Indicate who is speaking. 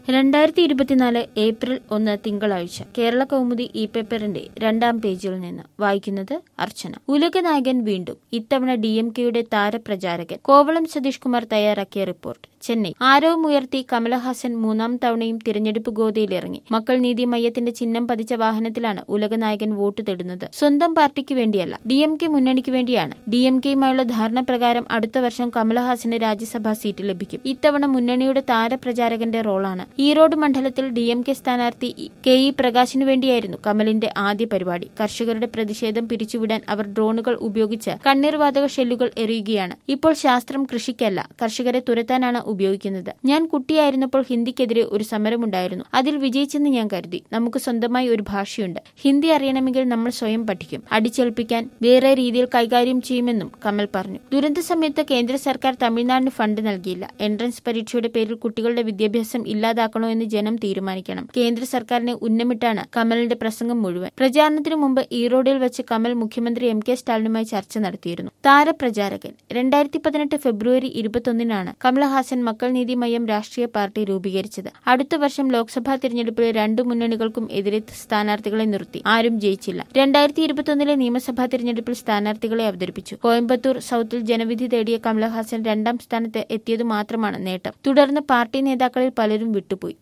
Speaker 1: രണ്ടായിരത്തി ഇരുപത്തിനാല് ഏപ്രിൽ ഒന്ന് തിങ്കളാഴ്ച കേരള കൗമുദി ഇ പേപ്പറിന്റെ രണ്ടാം പേജിൽ നിന്ന് വായിക്കുന്നത് അർച്ചന ഉലകനായകൻ വീണ്ടും ഇത്തവണ ഡി എം കെയുടെ താരപ്രചാരകൻ കോവളം സതീഷ് കുമാർ തയ്യാറാക്കിയ റിപ്പോർട്ട് ചെന്നൈ ആരവമുയർത്തി കമലഹാസൻ മൂന്നാം തവണയും തിരഞ്ഞെടുപ്പ് ഗോതയിലിറങ്ങി മക്കൾ നീതി മയ്യത്തിന്റെ ചിഹ്നം പതിച്ച വാഹനത്തിലാണ് ഉലകനായകൻ വോട്ട് തേടുന്നത് സ്വന്തം പാർട്ടിക്ക് വേണ്ടിയല്ല ഡി എം കെ മുന്നണിക്ക് വേണ്ടിയാണ് ഡി എം കെയുമായുള്ള ധാരണ പ്രകാരം അടുത്ത വർഷം കമലഹാസന് രാജ്യസഭാ സീറ്റ് ലഭിക്കും ഇത്തവണ മുന്നണിയുടെ താരപ്രചാരകന്റെ റോളാണ് ഈറോഡ് മണ്ഡലത്തിൽ ഡി എം കെ സ്ഥാനാർത്ഥി കെ ഇ പ്രകാശിനു വേണ്ടിയായിരുന്നു കമലിന്റെ ആദ്യ പരിപാടി കർഷകരുടെ പ്രതിഷേധം പിരിച്ചുവിടാൻ അവർ ഡ്രോണുകൾ ഉപയോഗിച്ച് കണ്ണീർവാതക ഷെല്ലുകൾ എറിയുകയാണ് ഇപ്പോൾ ശാസ്ത്രം കൃഷിക്കല്ല കർഷകരെ തുരത്താനാണ് ഉപയോഗിക്കുന്നത് ഞാൻ കുട്ടിയായിരുന്നപ്പോൾ ഹിന്ദിക്കെതിരെ ഒരു സമരമുണ്ടായിരുന്നു അതിൽ വിജയിച്ചെന്ന് ഞാൻ കരുതി നമുക്ക് സ്വന്തമായി ഒരു ഭാഷയുണ്ട് ഹിന്ദി അറിയണമെങ്കിൽ നമ്മൾ സ്വയം പഠിക്കും അടിച്ചേൽപ്പിക്കാൻ വേറെ രീതിയിൽ കൈകാര്യം ചെയ്യുമെന്നും കമൽ പറഞ്ഞു ദുരന്ത സമയത്ത് കേന്ദ്ര സർക്കാർ തമിഴ്നാടിന് ഫണ്ട് നൽകിയില്ല എൻട്രൻസ് പരീക്ഷയുടെ പേരിൽ കുട്ടികളുടെ വിദ്യാഭ്യാസം ഇല്ലാതാക്കണോ എന്ന് ജനം തീരുമാനിക്കണം കേന്ദ്ര സർക്കാരിനെ ഉന്നമിട്ടാണ് കമലിന്റെ പ്രസംഗം മുഴുവൻ പ്രചാരണത്തിനു മുമ്പ് ഈറോഡിൽ വെച്ച് കമൽ മുഖ്യമന്ത്രി എം കെ സ്റ്റാലിനുമായി ചർച്ച നടത്തിയിരുന്നു താരപ്രചാരകൻ രണ്ടായിരത്തി പതിനെട്ട് ഫെബ്രുവരി ഇരുപത്തൊന്നിനാണ് കമലഹാസൻ മക്കൾ നീതി മയ്യം രാഷ്ട്രീയ പാർട്ടി രൂപീകരിച്ചത് അടുത്ത വർഷം ലോക്സഭാ തിരഞ്ഞെടുപ്പിൽ രണ്ടു മുന്നണികൾക്കും എതിരെ സ്ഥാനാർത്ഥികളെ നിർത്തി ആരും ജയിച്ചില്ല രണ്ടായിരത്തി ഇരുപത്തൊന്നിലെ നിയമസഭാ തിരഞ്ഞെടുപ്പിൽ സ്ഥാനാർത്ഥികളെ അവതരിപ്പിച്ചു കോയമ്പത്തൂർ സൌത്തിൽ ജനവിധി തേടിയ കമലഹാസൻ രണ്ടാം സ്ഥാനത്ത് എത്തിയത് മാത്രമാണ് നേട്ടം തുടർന്ന് പാർട്ടി നേതാക്കളിൽ പലരും വിട്ടുപോയി